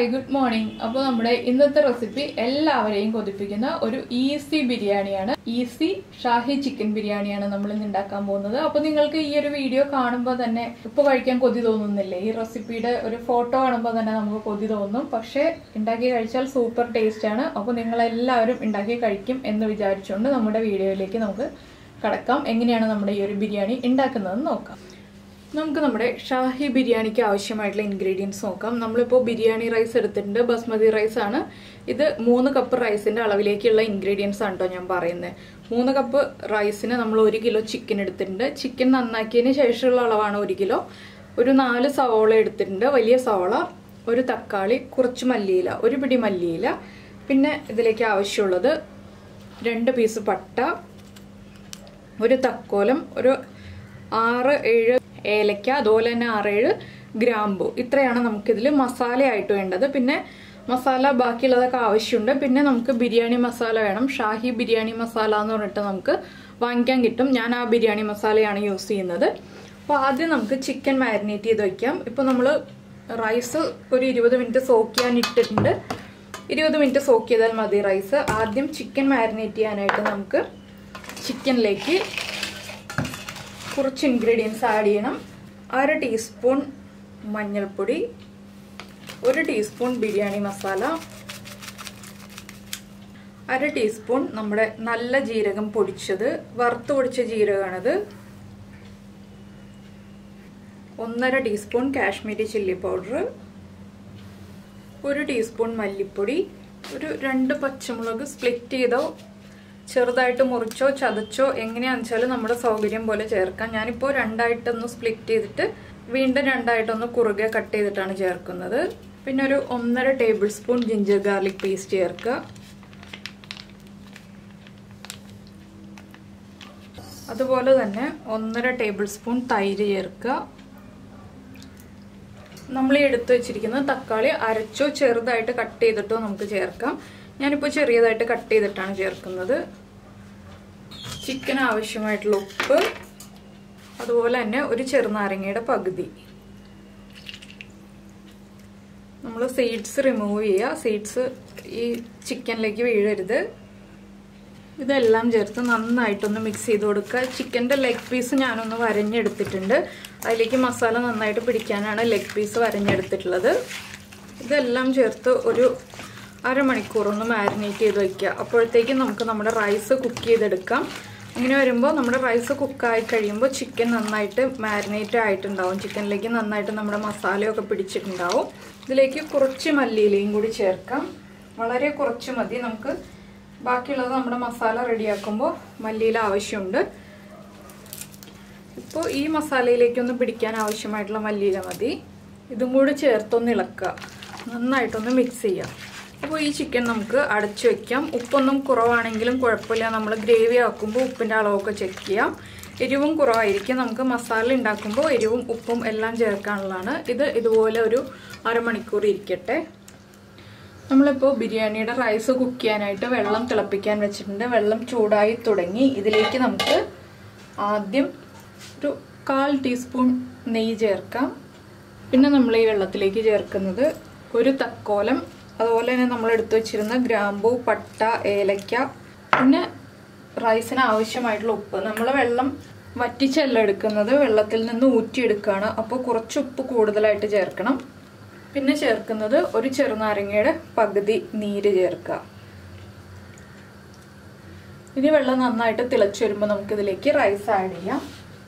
hi good morning അപ്പോൾ നമ്മുടെ ഇന്നത്തെ റെസിപ്പി എല്ലാവരെയും കൊതിപ്പിക്കുന്ന ഒരു ഈസി ബിരിയാണിയാണ് ഈസി ഷാഹി ചിക്കൻ ബിരിയാണിയാണ് നമ്മൾ ഇന്ന് ഉണ്ടാക്കാൻ പോകുന്നത് അപ്പോൾ നിങ്ങൾക്ക് ഈ ഒരു വീഡിയോ കാണുമ്പോൾ തന്നെ ഇപ്പൊ കഴിക്കാൻ കൊതി തോന്നുന്നില്ലേ ഈ റെസിപ്പിയുടെ ഒരു ഫോട്ടോ കാണുമ്പോൾ തന്നെ നമുക്ക് കൊതി തോന്നും പക്ഷേ ഉണ്ടാക്കി കഴിച്ചാൽ സൂപ്പർ ടേസ്റ്റ് ആണ് അപ്പോൾ നിങ്ങൾ എല്ലാവരും ഉണ്ടാക്കി കഴിക്കും എന്ന് വിചാരിച്ചുകൊണ്ട് നമ്മുടെ വീഡിയോയിലേക്ക് നമുക്ക് കടക്കാം എങ്ങനെയാണ് നമ്മുടെ ഈ ഒരു ബിരിയാണി ഉണ്ടാക്കുന്നതെന്ന് നോക്കാം നമുക്ക് നമ്മുടെ ഷാഹി ബിരിയാണിക്ക് ആവശ്യമായിട്ടുള്ള ഇൻഗ്രീഡിയൻസ് നോക്കാം നമ്മളിപ്പോൾ ബിരിയാണി റൈസ് എടുത്തിട്ടുണ്ട് ബസ്മതി റൈസ് ആണ് ഇത് മൂന്ന് കപ്പ് റൈസിന്റെ അളവിലേക്കുള്ള ഇൻഗ്രീഡിയൻസ് ആണ് കേട്ടോ ഞാൻ പറയുന്നത് മൂന്ന് കപ്പ് റൈസിന് നമ്മൾ ഒരു കിലോ ചിക്കൻ എടുത്തിട്ടുണ്ട് ചിക്കൻ നന്നാക്കിയതിന് ശേഷമുള്ള അളവാണ് ഒരു കിലോ ഒരു നാല് സവോള എടുത്തിട്ടുണ്ട് വലിയ സവോള ഒരു തക്കാളി കുറച്ച് മല്ലിയില ഒരു പിടി മല്ലിയില പിന്നെ ഇതിലേക്ക് ആവശ്യമുള്ളത് രണ്ട് പീസ് പട്ട ഒരു തക്കോലം ഒരു ആറ് ഏഴ് ഏലക്ക അതുപോലെ തന്നെ ആറേഴ് ഗ്രാമ്പു ഇത്രയാണ് നമുക്കിതിൽ മസാലയായിട്ട് വേണ്ടത് പിന്നെ മസാല ബാക്കിയുള്ളതൊക്കെ ആവശ്യമുണ്ട് പിന്നെ നമുക്ക് ബിരിയാണി മസാല വേണം ഷാഹി ബിരിയാണി മസാല എന്ന് പറഞ്ഞിട്ട് നമുക്ക് വാങ്ങിക്കാൻ കിട്ടും ഞാൻ ആ ബിരിയാണി മസാലയാണ് യൂസ് ചെയ്യുന്നത് അപ്പോൾ ആദ്യം നമുക്ക് ചിക്കൻ മാരിനേറ്റ് ചെയ്ത് വയ്ക്കാം ഇപ്പോൾ നമ്മൾ റൈസ് ഒരു ഇരുപത് മിനിറ്റ് സോക്ക് ചെയ്യാൻ ഇട്ടിട്ടുണ്ട് ഇരുപത് മിനിറ്റ് സോക്ക് ചെയ്താൽ മതി റൈസ് ആദ്യം ചിക്കൻ മാരിനേറ്റ് ചെയ്യാനായിട്ട് നമുക്ക് ചിക്കനിലേക്ക് കുറച്ച് ഇൻഗ്രീഡിയൻസ് ആഡ് ചെയ്യണം അര ടീസ്പൂൺ മഞ്ഞൾപ്പൊടി ഒരു ടീസ്പൂൺ ബിരിയാണി മസാല അര ടീസ്പൂൺ നമ്മുടെ നല്ല ജീരകം പൊടിച്ചത് വറുത്ത് പൊടിച്ച ജീരകമാണിത് ഒന്നര ടീസ്പൂൺ കാശ്മീരി ചില്ലി പൗഡർ ഒരു ടീസ്പൂൺ മല്ലിപ്പൊടി ഒരു രണ്ട് പച്ചമുളക് സ്പ്ലിറ്റ് ചെയ്തോ ചെറുതായിട്ട് മുറിച്ചോ ചതച്ചോ എങ്ങനെയാണെന്ന് വെച്ചാൽ നമ്മുടെ സൗകര്യം പോലെ ചേർക്കാം ഞാനിപ്പോൾ രണ്ടായിട്ടൊന്ന് സ്പ്ലിറ്റ് ചെയ്തിട്ട് വീണ്ടും രണ്ടായിട്ടൊന്ന് കുറുകെ കട്ട് ചെയ്തിട്ടാണ് ചേർക്കുന്നത് പിന്നെ ഒരു ഒന്നര tablespoon ginger garlic paste ചേർക്കുക അതുപോലെ തന്നെ ഒന്നര ടേബിൾ സ്പൂൺ തൈര് ചേർക്കുക നമ്മൾ ഈ എടുത്തു വെച്ചിരിക്കുന്ന തക്കാളി അരച്ചോ ചെറുതായിട്ട് കട്ട് ചെയ്തിട്ടോ നമുക്ക് ചേർക്കാം ഞാനിപ്പോൾ ചെറിയതായിട്ട് കട്ട് ചെയ്തിട്ടാണ് ചേർക്കുന്നത് ചിക്കൻ ആവശ്യമായിട്ടുള്ള ഉപ്പ് അതുപോലെ തന്നെ ഒരു ചെറുനാരങ്ങയുടെ പകുതി നമ്മൾ സീഡ്സ് റിമൂവ് ചെയ്യുക സീഡ്സ് ഈ ചിക്കനിലേക്ക് വീഴരുത് ഇതെല്ലാം ചേർത്ത് നന്നായിട്ടൊന്ന് മിക്സ് ചെയ്ത് കൊടുക്കുക ചിക്കൻ്റെ ലെഗ് പീസ് ഞാനൊന്ന് വരഞ്ഞെടുത്തിട്ടുണ്ട് അതിലേക്ക് മസാല നന്നായിട്ട് പിടിക്കാനാണ് ലെഗ് പീസ് വരഞ്ഞെടുത്തിട്ടുള്ളത് ഇതെല്ലാം ചേർത്ത് ഒരു അരമണിക്കൂർ ഒന്ന് മാരിനേറ്റ് ചെയ്ത് വയ്ക്കുക അപ്പോഴത്തേക്കും നമുക്ക് നമ്മുടെ റൈസ് കുക്ക് ചെയ്തെടുക്കാം അങ്ങനെ വരുമ്പോൾ നമ്മുടെ റൈസ് കുക്കായി കഴിയുമ്പോൾ ചിക്കൻ നന്നായിട്ട് മാരിനേറ്റ് ആയിട്ടുണ്ടാവും ചിക്കനിലേക്ക് നന്നായിട്ട് നമ്മുടെ മസാലയൊക്കെ പിടിച്ചിട്ടുണ്ടാവും ഇതിലേക്ക് കുറച്ച് മല്ലിയിലയും കൂടി ചേർക്കാം വളരെ കുറച്ച് മതി നമുക്ക് ബാക്കിയുള്ളത് നമ്മുടെ മസാല റെഡിയാക്കുമ്പോൾ മല്ലിയില ആവശ്യമുണ്ട് ഇപ്പോൾ ഈ മസാലയിലേക്കൊന്ന് പിടിക്കാൻ ആവശ്യമായിട്ടുള്ള മല്ലിയില മതി ഇതും കൂടി ചേർത്തൊന്ന് ഇളക്കുക നന്നായിട്ടൊന്ന് മിക്സ് ചെയ്യാം അപ്പോൾ ഈ ചിക്കൻ നമുക്ക് അടച്ചു വെക്കാം ഉപ്പൊന്നും കുറവാണെങ്കിലും കുഴപ്പമില്ല നമ്മൾ ഗ്രേവി ആക്കുമ്പോൾ ഉപ്പിൻ്റെ അളവൊക്കെ ചെക്ക് ചെയ്യാം എരിവും കുറവായിരിക്കും നമുക്ക് മസാല ഉണ്ടാക്കുമ്പോൾ എരിവും ഉപ്പും എല്ലാം ചേർക്കാനുള്ളതാണ് ഇത് ഇതുപോലെ ഒരു അരമണിക്കൂർ ഇരിക്കട്ടെ നമ്മളിപ്പോൾ ബിരിയാണിയുടെ റൈസ് കുക്ക് ചെയ്യാനായിട്ട് വെള്ളം തിളപ്പിക്കാൻ വെച്ചിട്ടുണ്ട് വെള്ളം ചൂടായി തുടങ്ങി ഇതിലേക്ക് നമുക്ക് ആദ്യം ഒരു കാൽ ടീസ്പൂൺ നെയ്യ് ചേർക്കാം പിന്നെ നമ്മൾ ഈ വെള്ളത്തിലേക്ക് ചേർക്കുന്നത് ഒരു തക്കോലം അതുപോലെ തന്നെ നമ്മൾ എടുത്തു വെച്ചിരുന്ന ഗ്രാമ്പൂ പട്ട ഏലക്ക പിന്നെ റൈസിന് ആവശ്യമായിട്ടുള്ള ഉപ്പ് നമ്മൾ വെള്ളം വറ്റിച്ചല്ല എടുക്കുന്നത് വെള്ളത്തിൽ നിന്ന് ഊറ്റിയെടുക്കുകയാണ് അപ്പോൾ കുറച്ച് ഉപ്പ് കൂടുതലായിട്ട് ചേർക്കണം പിന്നെ ചേർക്കുന്നത് ഒരു ചെറുനാരങ്ങയുടെ പകുതി നീര് ചേർക്കുക ഇനി വെള്ളം നന്നായിട്ട് തിളച്ചു വരുമ്പോൾ നമുക്കിതിലേക്ക് റൈസ് ആഡ് ചെയ്യാം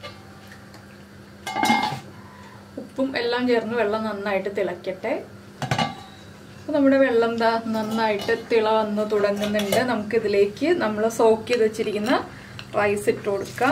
ഉപ്പും എല്ലാം ചേർന്ന് വെള്ളം നന്നായിട്ട് തിളയ്ക്കട്ടെ അപ്പോൾ നമ്മുടെ വെള്ളം ദാ നന്നായിട്ട് തിള വന്ന് തുടങ്ങുന്നുണ്ട് നമുക്കിതിലേക്ക് നമ്മൾ സോക്ക് ചെയ്ത് വെച്ചിരിക്കുന്ന റൈസ് ഇട്ട് കൊടുക്കാം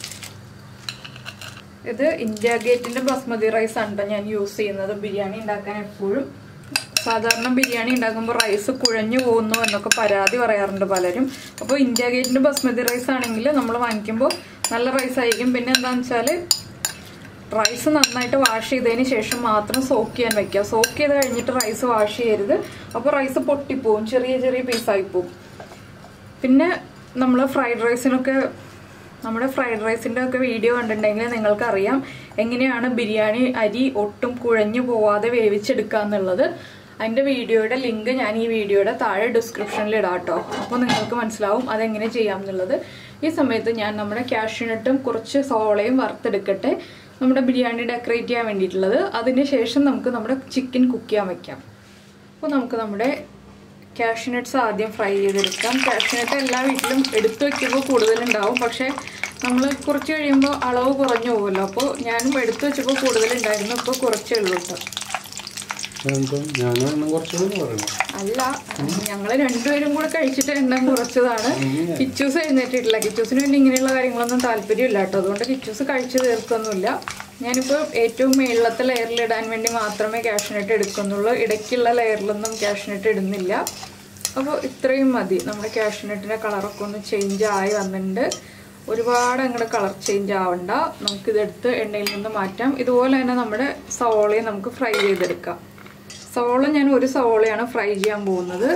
ഇത് ഇന്ത്യ ഗേറ്റിന്റെ ബസ്മതി റൈസ് ആണ് ഞാൻ യൂസ് ചെയ്യുന്നത് ബിരിയാണി ഉണ്ടാക്കാൻ എപ്പോഴും സാധാരണ ബിരിയാണി ഉണ്ടാക്കുമ്പോൾ റൈസ് കുഴഞ്ഞു പോകുന്നു എന്നൊക്കെ പരാതി പറയാറുണ്ട് പലരും അപ്പോൾ ഇന്ത്യ ഗേറ്റിന്റെ ബസ്മതി റൈസ് ആണെങ്കിൽ നമ്മൾ വാങ്ങിക്കുമ്പോൾ നല്ല റൈസ് ആയിരിക്കും പിന്നെ എന്താണെന്ന് വെച്ചാൽ റൈസ് നന്നായിട്ട് വാഷ് ചെയ്തതിന് ശേഷം മാത്രം സോക്ക് ചെയ്യാൻ വെക്കുക സോക്ക് ചെയ്ത് കഴിഞ്ഞിട്ട് റൈസ് വാഷ് ചെയ്യരുത് അപ്പോൾ റൈസ് പൊട്ടിപ്പോവും ചെറിയ ചെറിയ പീസായി പോവും പിന്നെ നമ്മൾ ഫ്രൈഡ് റൈസിനൊക്കെ നമ്മുടെ ഫ്രൈഡ് റൈസിൻ്റെ ഒക്കെ വീഡിയോ കണ്ടിട്ടുണ്ടെങ്കിൽ നിങ്ങൾക്കറിയാം എങ്ങനെയാണ് ബിരിയാണി അരി ഒട്ടും കുഴഞ്ഞു പോവാതെ വേവിച്ചെടുക്കുക എന്നുള്ളത് അതിന്റെ വീഡിയോയുടെ ലിങ്ക് ഞാൻ ഈ വീഡിയോയുടെ താഴെ ഡിസ്ക്രിപ്ഷനിൽ ഇടാം കേട്ടോ അപ്പോൾ നിങ്ങൾക്ക് മനസ്സിലാവും അതെങ്ങനെ ചെയ്യാം എന്നുള്ളത് ഈ സമയത്ത് ഞാൻ നമ്മുടെ കാഷ്യൂനട്ടും കുറച്ച് സോളയും വറുത്തെടുക്കട്ടെ നമ്മുടെ ബിരിയാണി ഡെക്കറേറ്റ് ചെയ്യാൻ വേണ്ടിയിട്ടുള്ളത് അതിന് ശേഷം നമുക്ക് നമ്മുടെ ചിക്കൻ കുക്ക് ചെയ്യാൻ വെക്കാം അപ്പോൾ നമുക്ക് നമ്മുടെ കാഷ്യൂനട്ട്സ് ആദ്യം ഫ്രൈ ചെയ്തെടുക്കാം കാഷ്യൂനട്ട് എല്ലാ വീട്ടിലും എടുത്തു വെക്കുമ്പോൾ കൂടുതലുണ്ടാവും പക്ഷേ നമ്മൾ കുറച്ച് കഴിയുമ്പോൾ അളവ് കുറഞ്ഞു പോകുമല്ലോ അപ്പോൾ ഞാനും എടുത്തു വെച്ചപ്പോൾ കൂടുതലുണ്ടായിരുന്നു ഇപ്പോൾ കുറച്ചേ ഉള്ളൂ കേട്ടോ എന്തോ ഞാനെണ്ണം കുറച്ചുകൂടി പറയണം അല്ല ഞങ്ങൾ രണ്ടുപേരും കൂടെ കഴിച്ചിട്ട് എണ്ണം കുറച്ചതാണ് കിച്ചൂസ് എഴുന്നേറ്റിട്ടില്ല കിച്ചൂസിന് പിന്നെ ഇങ്ങനെയുള്ള കാര്യങ്ങളൊന്നും താല്പര്യമില്ല കേട്ടോ അതുകൊണ്ട് കിച്ചൂസ് കഴിച്ചു തീർക്കൊന്നുമില്ല ഞാനിപ്പോൾ ഏറ്റവും മേളത്തെ ലെയറിൽ ഇടാൻ വേണ്ടി മാത്രമേ കാഷ്നട്ട് എടുക്കുന്നുള്ളൂ ഇടയ്ക്കുള്ള ലെയറിലൊന്നും കാഷ്നട്ട് ഇടുന്നില്ല അപ്പോൾ ഇത്രയും മതി നമ്മുടെ കാഷ്നട്ടിൻ്റെ കളറൊക്കെ ഒന്ന് ചേഞ്ച് ആയി വന്നിട്ടുണ്ട് ഒരുപാട് അങ്ങോട്ട് കളർ ചേഞ്ച് ആവണ്ട നമുക്കിതെടുത്ത് എണ്ണയിൽ നിന്ന് മാറ്റാം ഇതുപോലെ തന്നെ നമ്മുടെ സവോളയും നമുക്ക് ഫ്രൈ ചെയ്തെടുക്കാം സവോള ഞാൻ ഒരു സവോളയാണ് ഫ്രൈ ചെയ്യാൻ പോകുന്നത്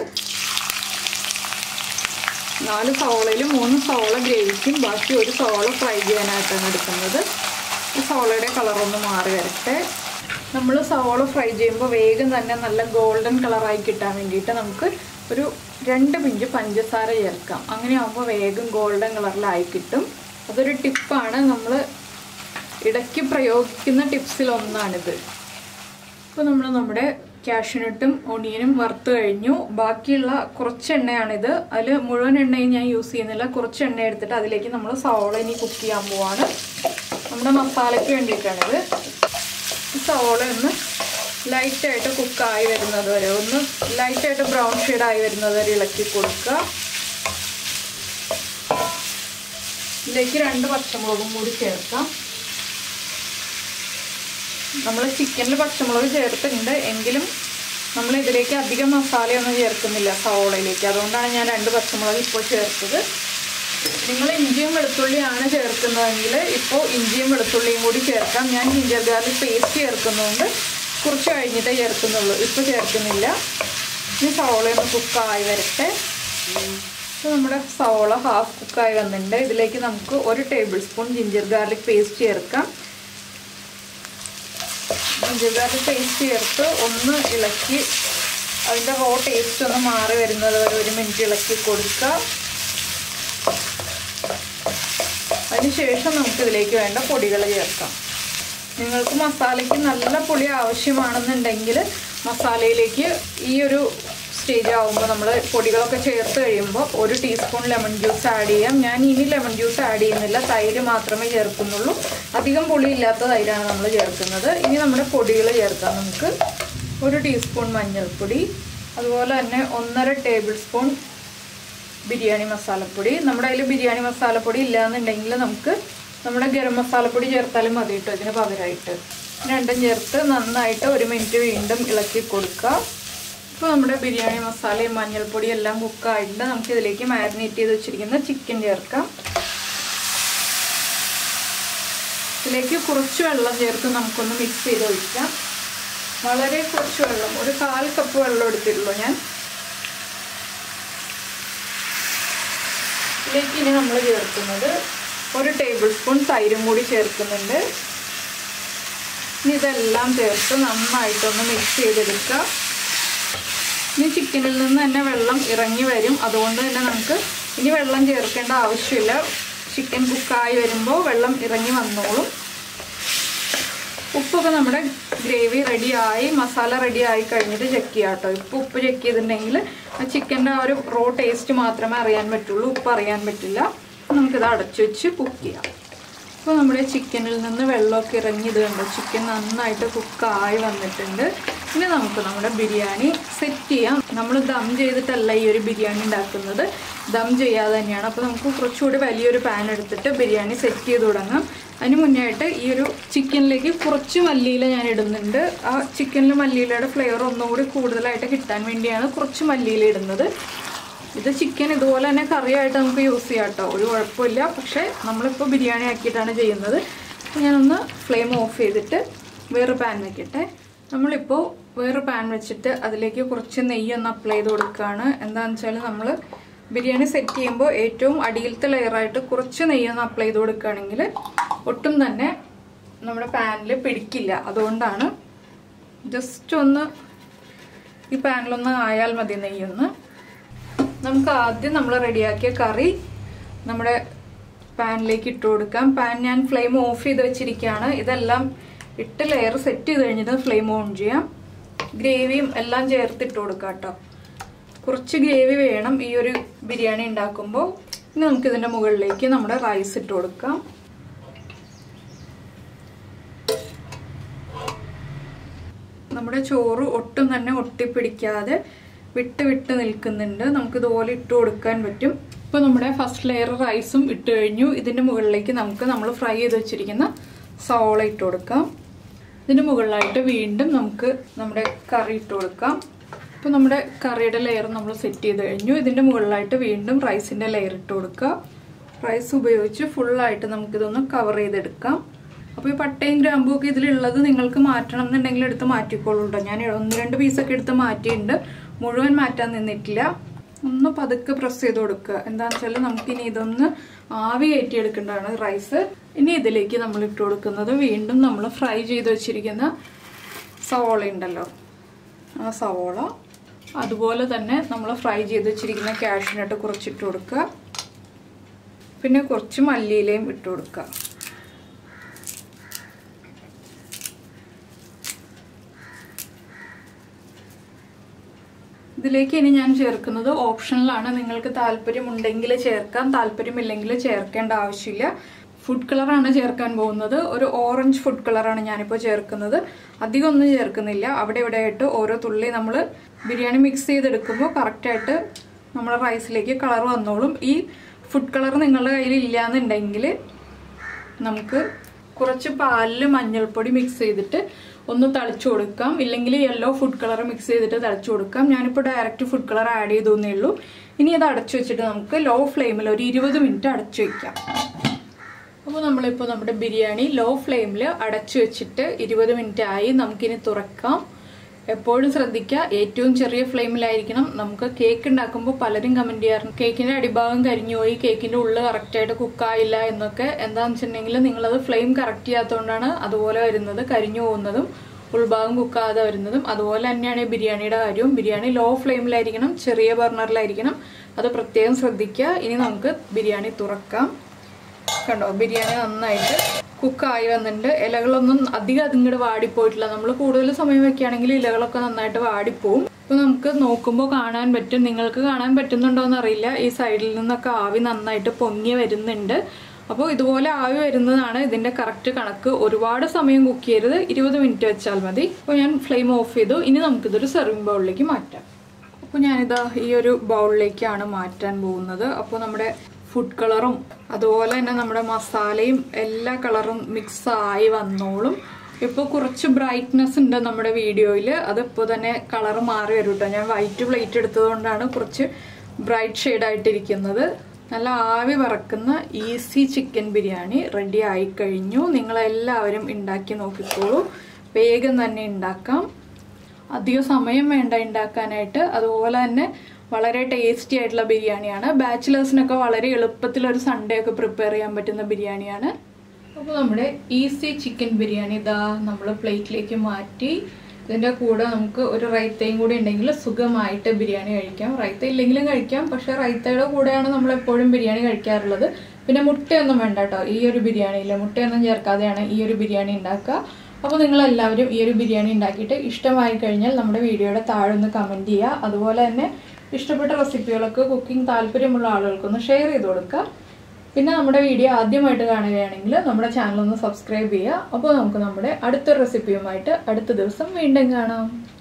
നാല് സവോളയിൽ മൂന്ന് സവോള ഗ്രേവിക്കും ബാക്കി ഒരു സവോള ഫ്രൈ ചെയ്യാനായിട്ടാണ് എടുക്കുന്നത് ഈ സവോളയുടെ കളറൊന്ന് മാറി വരട്ടെ നമ്മൾ സവോള ഫ്രൈ ചെയ്യുമ്പോൾ വേഗം തന്നെ നല്ല ഗോൾഡൻ കളറായി കിട്ടാൻ വേണ്ടിയിട്ട് നമുക്ക് ഒരു രണ്ട് പിഞ്ച് പഞ്ചസാര ചേർക്കാം അങ്ങനെ ആകുമ്പോൾ വേഗം ഗോൾഡൻ കളറിലായി കിട്ടും അതൊരു ടിപ്പാണ് നമ്മൾ ഇടയ്ക്ക് പ്രയോഗിക്കുന്ന ടിപ്സിൽ ഒന്നാണിത് ഇപ്പോൾ നമ്മൾ നമ്മുടെ കാഷ്യൂനട്ടും ഒണിയനും വറുത്ത് കഴിഞ്ഞു ബാക്കിയുള്ള കുറച്ച് എണ്ണയാണിത് അതിൽ മുഴുവൻ എണ്ണയും ഞാൻ യൂസ് ചെയ്യുന്നില്ല കുറച്ച് എണ്ണ എടുത്തിട്ട് അതിലേക്ക് നമ്മൾ സവോള ഇനി കുക്ക് ചെയ്യാൻ പോവാണ് നമ്മുടെ മസാലയ്ക്ക് വേണ്ടിയിട്ടാണിത് ഈ സവോള ഒന്ന് ലൈറ്റായിട്ട് കുക്കായി വരുന്നത് വരെ ഒന്ന് ലൈറ്റായിട്ട് ബ്രൗൺ ഷെയ്ഡായി വരുന്നത് വരെ ഇളക്കി കൊടുക്കുക ഇതിലേക്ക് രണ്ട് പച്ചമുളകും കൂടി ചേർക്കാം നമ്മൾ ചിക്കനിൽ പച്ചമുളക് ചേർത്തിട്ടുണ്ട് എങ്കിലും നമ്മൾ ഇതിലേക്ക് അധികം മസാലയൊന്നും ചേർക്കുന്നില്ല സവോളയിലേക്ക് അതുകൊണ്ടാണ് ഞാൻ രണ്ട് പച്ചമുളക് ഇപ്പോൾ ചേർത്തത് നിങ്ങൾ ഇഞ്ചിയും വെളുത്തുള്ളിയാണ് ചേർക്കുന്നതെങ്കിൽ ഇപ്പോൾ ഇഞ്ചിയും വെളുത്തുള്ളിയും കൂടി ചേർക്കാം ഞാൻ ജിഞ്ചർ ഗാർലിക് പേസ്റ്റ് ചേർക്കുന്നതുകൊണ്ട് കുറച്ച് കഴിഞ്ഞിട്ടേ ചേർക്കുന്നുള്ളൂ ഇപ്പോൾ ചേർക്കുന്നില്ല ഇനി സവോള ഒന്ന് കുക്കായി വരട്ടെ ഇപ്പോൾ നമ്മുടെ സവോള ഹാഫ് കുക്കായി വന്നിട്ടുണ്ട് ഇതിലേക്ക് നമുക്ക് ഒരു tablespoon ginger garlic paste ചേർക്കാം ജിഞ്ചർ ഗാർലിക് പേസ്റ്റ് ചേർത്ത് ഒന്ന് ഇളക്കി അതിൻ്റെ റോ ടേസ്റ്റ് ഒന്ന് മാറി വരുന്നത് വരെ ഒരു മിനിറ്റ് ഇളക്കി കൊടുക്കുക അതിനുശേഷം നമുക്ക് ഇതിലേക്ക് വേണ്ട പൊടികൾ ചേർക്കാം നിങ്ങൾക്ക് മസാലയ്ക്ക് നല്ല പുളി ആവശ്യമാണെന്നുണ്ടെങ്കിൽ മസാലയിലേക്ക് ഈ ഒരു സ്റ്റേജ് ആകുമ്പോൾ നമ്മൾ പൊടികളൊക്കെ ചേർത്ത് കഴിയുമ്പോൾ ഒരു ടീസ്പൂൺ ലെമൺ ജ്യൂസ് ആഡ് ചെയ്യാം ഞാൻ ഇനി ലെമൺ ജ്യൂസ് ആഡ് ചെയ്യുന്നില്ല തൈര് മാത്രമേ ചേർക്കുന്നുള്ളൂ അധികം പുളി ഇല്ലാത്ത തൈരാണ് നമ്മൾ ചേർക്കുന്നത് ഇനി നമ്മുടെ പൊടികൾ ചേർക്കാം നമുക്ക് ഒരു ടീസ്പൂൺ മഞ്ഞൾപ്പൊടി അതുപോലെ തന്നെ ഒന്നര ടേബിൾ സ്പൂൺ ബിരിയാണി മസാലപ്പൊടി നമ്മുടെ കയ്യിൽ ബിരിയാണി മസാലപ്പൊടി ഇല്ലാന്നുണ്ടെങ്കിൽ നമുക്ക് നമ്മുടെ ഗരം മസാലപ്പൊടി ചേർത്താലും മതി കേട്ടോ ഇതിന് പകരമായിട്ട് രണ്ടും ചേർത്ത് നന്നായിട്ട് ഒരു മിനിറ്റ് വീണ്ടും ഇളക്കി കൊടുക്കുക ഇപ്പോൾ നമ്മുടെ ബിരിയാണി മസാലയും മഞ്ഞൾപ്പൊടിയും എല്ലാം കുക്കായിട്ടുണ്ട് നമുക്ക് ഇതിലേക്ക് മാരിനേറ്റ് ചെയ്ത് വെച്ചിരിക്കുന്ന ചിക്കൻ ചേർക്കാം ഇതിലേക്ക് കുറച്ച് വെള്ളം ചേർത്ത് നമുക്കൊന്ന് മിക്സ് ചെയ്ത് ഒഴിക്കാം വളരെ കുറച്ച് വെള്ളം ഒരു കാൽ കപ്പ് വെള്ളം എടുത്തിട്ടുള്ളൂ ഞാൻ ഇതിലേക്ക് ഇനി നമ്മൾ ചേർക്കുന്നത് ഒരു ടേബിൾ സ്പൂൺ തൈരും കൂടി ചേർക്കുന്നുണ്ട് ഇനി ഇതെല്ലാം ചേർത്ത് നന്നായിട്ടൊന്ന് മിക്സ് ചെയ്തെടുക്കുക ഇനി ചിക്കനിൽ നിന്ന് തന്നെ വെള്ളം ഇറങ്ങി വരും അതുകൊണ്ട് തന്നെ നമുക്ക് ഇനി വെള്ളം ചേർക്കേണ്ട ആവശ്യമില്ല ചിക്കൻ കുക്കായി വരുമ്പോൾ വെള്ളം ഇറങ്ങി വന്നോളും ഉപ്പൊക്കെ നമ്മുടെ ഗ്രേവി റെഡിയായി മസാല റെഡി ആയി കഴിഞ്ഞിട്ട് ചെക്ക് ചെയ്യാം കേട്ടോ ഇപ്പോൾ ഉപ്പ് ചെക്ക് ചെയ്തിട്ടുണ്ടെങ്കിൽ ആ ചിക്കൻ്റെ ആ ഒരു റോ ടേസ്റ്റ് മാത്രമേ അറിയാൻ പറ്റുള്ളൂ ഉപ്പ് അറിയാൻ പറ്റില്ല നമുക്കിത് അടച്ചു വെച്ച് കുക്ക് ചെയ്യാം അപ്പോൾ നമ്മുടെ ചിക്കനിൽ നിന്ന് വെള്ളമൊക്കെ ഇറങ്ങി ഇത് കണ്ടോ ചിക്കൻ നന്നായിട്ട് കുക്കായി വന്നിട്ടുണ്ട് ഇനി നമുക്ക് നമ്മുടെ ബിരിയാണി സെറ്റ് ചെയ്യാം നമ്മൾ ദം ചെയ്തിട്ടല്ല ഈ ഒരു ബിരിയാണി ഉണ്ടാക്കുന്നത് ദം ചെയ്യാതെ തന്നെയാണ് അപ്പോൾ നമുക്ക് കുറച്ചുകൂടി വലിയൊരു പാൻ എടുത്തിട്ട് ബിരിയാണി സെറ്റ് ചെയ്ത് തുടങ്ങാം അതിന് മുന്നേ ആയിട്ട് ഈ ഒരു ചിക്കനിലേക്ക് കുറച്ച് മല്ലിയില ഞാൻ ഇടുന്നുണ്ട് ആ ചിക്കനിൽ മല്ലിയിലയുടെ ഫ്ലേവർ ഒന്നുകൂടി കൂടുതലായിട്ട് കിട്ടാൻ വേണ്ടിയാണ് കുറച്ച് മല്ലിയില ഇടുന്നത് ഇത് ചിക്കൻ ഇതുപോലെ തന്നെ കറിയായിട്ട് നമുക്ക് യൂസ് ചെയ്യാം കേട്ടോ ഒരു കുഴപ്പമില്ല പക്ഷേ നമ്മളിപ്പോൾ ബിരിയാണി ആക്കിയിട്ടാണ് ചെയ്യുന്നത് അപ്പോൾ ഞാനൊന്ന് ഫ്ലെയിം ഓഫ് ചെയ്തിട്ട് വേറെ പാൻ വെക്കട്ടെ നമ്മളിപ്പോൾ വേറെ പാൻ വെച്ചിട്ട് അതിലേക്ക് കുറച്ച് നെയ്യ് ഒന്ന് അപ്ലൈ ചെയ്ത് കൊടുക്കുകയാണ് എന്താണെന്ന് വെച്ചാൽ നമ്മൾ ബിരിയാണി സെറ്റ് ചെയ്യുമ്പോൾ ഏറ്റവും അടിയിലത്തെ ലെയറായിട്ട് കുറച്ച് നെയ്യൊന്ന് അപ്ലൈ ചെയ്ത് കൊടുക്കുകയാണെങ്കിൽ ഒട്ടും തന്നെ നമ്മുടെ പാനിൽ പിടിക്കില്ല അതുകൊണ്ടാണ് ജസ്റ്റ് ഒന്ന് ഈ പാനിലൊന്ന് ആയാൽ മതി നെയ്യൊന്ന് നമുക്ക് ആദ്യം നമ്മൾ റെഡിയാക്കിയ കറി നമ്മുടെ പാനിലേക്ക് ഇട്ട് കൊടുക്കാം പാൻ ഞാൻ ഫ്ലെയിം ഓഫ് ചെയ്ത് വെച്ചിരിക്കുകയാണ് ഇതെല്ലാം ഇട്ട് ലെയർ സെറ്റ് ചെയ്ത് കഴിഞ്ഞിട്ട് ഫ്ലെയിം ഓൺ ചെയ്യാം ഗ്രേവിയും എല്ലാം ചേർത്ത് ഇട്ട് കൊടുക്കാം കേട്ടോ കുറച്ച് ഗ്രേവി വേണം ഈ ഒരു ബിരിയാണി ഉണ്ടാക്കുമ്പോൾ ഇനി നമുക്ക് ഇതിൻ്റെ മുകളിലേക്ക് നമ്മുടെ റൈസ് ഇട്ട് കൊടുക്കാം നമ്മുടെ ചോറ് ഒട്ടും തന്നെ ഒട്ടിപ്പിടിക്കാതെ വിട്ട് വിട്ട് നിൽക്കുന്നുണ്ട് നമുക്ക് ഇതുപോലെ ഇട്ട് കൊടുക്കാൻ പറ്റും ഇപ്പോൾ നമ്മുടെ ഫസ്റ്റ് ലെയർ റൈസും ഇട്ട് കഴിഞ്ഞു ഇതിൻ്റെ മുകളിലേക്ക് നമുക്ക് നമ്മൾ ഫ്രൈ ചെയ്ത് വെച്ചിരിക്കുന്ന സവോള ഇട്ട് കൊടുക്കാം ഇതിൻ്റെ മുകളിലായിട്ട് വീണ്ടും നമുക്ക് നമ്മുടെ കറി ഇട്ട് കൊടുക്കാം ഇപ്പോൾ നമ്മുടെ കറിയുടെ ലെയർ നമ്മൾ സെറ്റ് ചെയ്ത് കഴിഞ്ഞു ഇതിൻ്റെ മുകളിലായിട്ട് വീണ്ടും റൈസിൻ്റെ ലെയർ ഇട്ട് കൊടുക്കുക റൈസ് ഉപയോഗിച്ച് ഫുള്ളായിട്ട് നമുക്കിതൊന്ന് കവർ ചെയ്തെടുക്കാം അപ്പോൾ ഈ പട്ടയും ഗ്രാമ്പും ഒക്കെ ഇതിലുള്ളത് നിങ്ങൾക്ക് മാറ്റണം എന്നുണ്ടെങ്കിൽ എടുത്ത് മാറ്റിക്കോളൂ കേട്ടോ ഞാൻ ഒന്ന് രണ്ട് പീസൊക്കെ എടുത്ത് മാറ്റിയിട്ടുണ്ട് മുഴുവൻ മാറ്റാൻ നിന്നിട്ടില്ല ഒന്ന് പതുക്കെ പ്രസ് ചെയ്ത് കൊടുക്കുക എന്താണെന്ന് വെച്ചാൽ നമുക്കിനി ഇതൊന്ന് ആവി കയറ്റി എടുക്കേണ്ടതാണ് റൈസ് ഇനി ഇതിലേക്ക് നമ്മൾ ഇട്ട് കൊടുക്കുന്നത് വീണ്ടും നമ്മൾ ഫ്രൈ ചെയ്ത് വെച്ചിരിക്കുന്ന സവോള ഉണ്ടല്ലോ ആ സവോള അതുപോലെ തന്നെ നമ്മൾ ഫ്രൈ ചെയ്ത് വെച്ചിരിക്കുന്ന കാഷ്യൂനട്ട് കുറച്ചിട്ട് കൊടുക്കുക പിന്നെ കുറച്ച് മല്ലിയിലയും ഇട്ട് കൊടുക്കുക ഇതിലേക്ക് ഇനി ഞാൻ ചേർക്കുന്നത് ഓപ്ഷണലാണ് നിങ്ങൾക്ക് താല്പര്യമുണ്ടെങ്കിൽ ചേർക്കാം താല്പര്യമില്ലെങ്കിൽ ചേർക്കേണ്ട ആവശ്യമില്ല ഫുഡ് കളറാണ് ചേർക്കാൻ പോകുന്നത് ഒരു ഓറഞ്ച് ഫുഡ് കളറാണ് ഞാനിപ്പോൾ ചേർക്കുന്നത് അധികം ഒന്നും ചേർക്കുന്നില്ല അവിടെ ഇവിടെ ആയിട്ട് ഓരോ തുള്ളി നമ്മൾ ബിരിയാണി മിക്സ് ചെയ്തെടുക്കുമ്പോൾ കറക്റ്റായിട്ട് നമ്മുടെ റൈസിലേക്ക് കളർ വന്നോളും ഈ ഫുഡ് കളർ നിങ്ങളുടെ കയ്യിൽ ഇല്ലയെന്നുണ്ടെങ്കിൽ നമുക്ക് കുറച്ച് പാലിൽ മഞ്ഞൾപ്പൊടി മിക്സ് ചെയ്തിട്ട് ഒന്ന് തളിച്ചു കൊടുക്കാം ഇല്ലെങ്കിൽ യെല്ലോ ഫുഡ് കളർ മിക്സ് ചെയ്തിട്ട് തളിച്ചു കൊടുക്കാം ഞാനിപ്പോൾ ഡയറക്റ്റ് ഫുഡ് കളർ ആഡ് ചെയ്തേ ഉള്ളൂ ഇനി അത് അടച്ചു വെച്ചിട്ട് നമുക്ക് ലോ ഫ്ലെയിമിൽ ഒരു ഇരുപത് മിനിറ്റ് അടച്ചു വെക്കാം അപ്പോൾ നമ്മളിപ്പോൾ നമ്മുടെ ബിരിയാണി ലോ ഫ്ലെയിമിൽ അടച്ചു വെച്ചിട്ട് ഇരുപത് മിനിറ്റ് ആയി നമുക്കിനി തുറക്കാം എപ്പോഴും ശ്രദ്ധിക്കുക ഏറ്റവും ചെറിയ ഫ്ലെയിമിലായിരിക്കണം നമുക്ക് കേക്ക് ഉണ്ടാക്കുമ്പോൾ പലരും കമന്റ് ചെയ്യാറുണ്ട് കേക്കിന്റെ അടിഭാഗം കരിഞ്ഞു പോയി കേക്കിന്റെ ഉള്ളിൽ കറക്റ്റായിട്ട് കുക്കായില്ല എന്നൊക്കെ എന്താണെന്ന് വെച്ചിട്ടുണ്ടെങ്കിൽ നിങ്ങളത് ഫ്ലെയിം കറക്റ്റ് ചെയ്യാത്തതുകൊണ്ടാണ് അതുപോലെ വരുന്നത് കരിഞ്ഞു പോകുന്നതും ഉൾഭാഗം കുക്കാതെ വരുന്നതും അതുപോലെ തന്നെയാണ് ഈ ബിരിയാണിയുടെ കാര്യവും ബിരിയാണി ലോ ഫ്ലെയിമിലായിരിക്കണം ചെറിയ ബർണറിലായിരിക്കണം അത് പ്രത്യേകം ശ്രദ്ധിക്കുക ഇനി നമുക്ക് ബിരിയാണി തുറക്കാം കണ്ടോ ബിരിയാണി നന്നായിട്ട് കുക്കായി വന്നിട്ടുണ്ട് ഇലകളൊന്നും അധികം അതിങ്ങോട്ട് വാടിപ്പോയിട്ടില്ല നമ്മൾ കൂടുതൽ സമയം വെക്കുകയാണെങ്കിൽ ഇലകളൊക്കെ നന്നായിട്ട് വാടിപ്പോവും അപ്പോൾ നമുക്ക് നോക്കുമ്പോൾ കാണാൻ പറ്റും നിങ്ങൾക്ക് കാണാൻ പറ്റുന്നുണ്ടോ എന്നറിയില്ല ഈ സൈഡിൽ നിന്നൊക്കെ ആവി നന്നായിട്ട് പൊങ്ങി വരുന്നുണ്ട് അപ്പോൾ ഇതുപോലെ ആവി വരുന്നതാണ് ഇതിന്റെ കറക്റ്റ് കണക്ക് ഒരുപാട് സമയം കുക്ക് ചെയ്യരുത് ഇരുപത് മിനിറ്റ് വെച്ചാൽ മതി അപ്പോൾ ഞാൻ ഫ്ലെയിം ഓഫ് ചെയ്തു ഇനി നമുക്കിതൊരു സെർവിങ് ബൗളിലേക്ക് മാറ്റാം അപ്പോൾ ഞാനിതാ ഈ ഒരു ബൗളിലേക്കാണ് മാറ്റാൻ പോകുന്നത് അപ്പോൾ നമ്മുടെ ഫുഡ് കളറും അതുപോലെ തന്നെ നമ്മുടെ മസാലയും എല്ലാ കളറും മിക്സ് ആയി വന്നോളും ഇപ്പോൾ കുറച്ച് ബ്രൈറ്റ്നെസ് ഉണ്ട് നമ്മുടെ വീഡിയോയിൽ അതിപ്പോൾ തന്നെ കളർ മാറി വരും കേട്ടോ ഞാൻ വൈറ്റ് പ്ലേറ്റ് എടുത്തതുകൊണ്ടാണ് കുറച്ച് ബ്രൈറ്റ് ഷെയ്ഡായിട്ടിരിക്കുന്നത് നല്ല ആവി പറക്കുന്ന ഈസി ചിക്കൻ ബിരിയാണി റെഡി ആയി കഴിഞ്ഞു നിങ്ങളെല്ലാവരും ഉണ്ടാക്കി നോക്കിക്കോളൂ വേഗം തന്നെ ഉണ്ടാക്കാം അധികം സമയം വേണ്ട ഉണ്ടാക്കാനായിട്ട് അതുപോലെ തന്നെ വളരെ ടേസ്റ്റി ആയിട്ടുള്ള ബിരിയാണിയാണ് ബാച്ചിലേഴ്സിനൊക്കെ വളരെ എളുപ്പത്തിൽ ഒരു സൺഡേ ഒക്കെ പ്രിപ്പയർ ചെയ്യാൻ പറ്റുന്ന ബിരിയാണിയാണ് അപ്പോൾ നമ്മുടെ ഈസി ചിക്കൻ ബിരിയാണി ഇതാ നമ്മൾ പ്ലേറ്റിലേക്ക് മാറ്റി ഇതിൻ്റെ കൂടെ നമുക്ക് ഒരു റൈത്തയും കൂടി ഉണ്ടെങ്കിൽ സുഖമായിട്ട് ബിരിയാണി കഴിക്കാം റൈത്ത ഇല്ലെങ്കിലും കഴിക്കാം പക്ഷേ റൈത്തയുടെ കൂടെയാണ് നമ്മൾ എപ്പോഴും ബിരിയാണി കഴിക്കാറുള്ളത് പിന്നെ മുട്ടയൊന്നും വേണ്ട കേട്ടോ ഈ ഒരു ബിരിയാണിയിൽ മുട്ടയൊന്നും ചേർക്കാതെയാണ് ഈ ഒരു ബിരിയാണി ഉണ്ടാക്കുക അപ്പോൾ നിങ്ങൾ എല്ലാവരും ഈ ഒരു ബിരിയാണി ഉണ്ടാക്കിയിട്ട് ഇഷ്ടമായി കഴിഞ്ഞാൽ നമ്മുടെ വീഡിയോയുടെ താഴെ ഒന്ന് കമൻറ്റ് ചെയ്യുക അതുപോലെ തന്നെ ഇഷ്ടപ്പെട്ട റെസിപ്പികളൊക്കെ കുക്കിംഗ് താല്പര്യമുള്ള ആളുകൾക്കൊന്ന് ഷെയർ ചെയ്ത് കൊടുക്കുക പിന്നെ നമ്മുടെ വീഡിയോ ആദ്യമായിട്ട് കാണുകയാണെങ്കിൽ നമ്മുടെ ചാനൽ ഒന്ന് സബ്സ്ക്രൈബ് ചെയ്യുക അപ്പോൾ നമുക്ക് നമ്മുടെ അടുത്തൊരു റെസിപ്പിയുമായിട്ട് അടുത്ത ദിവസം വീണ്ടും കാണാം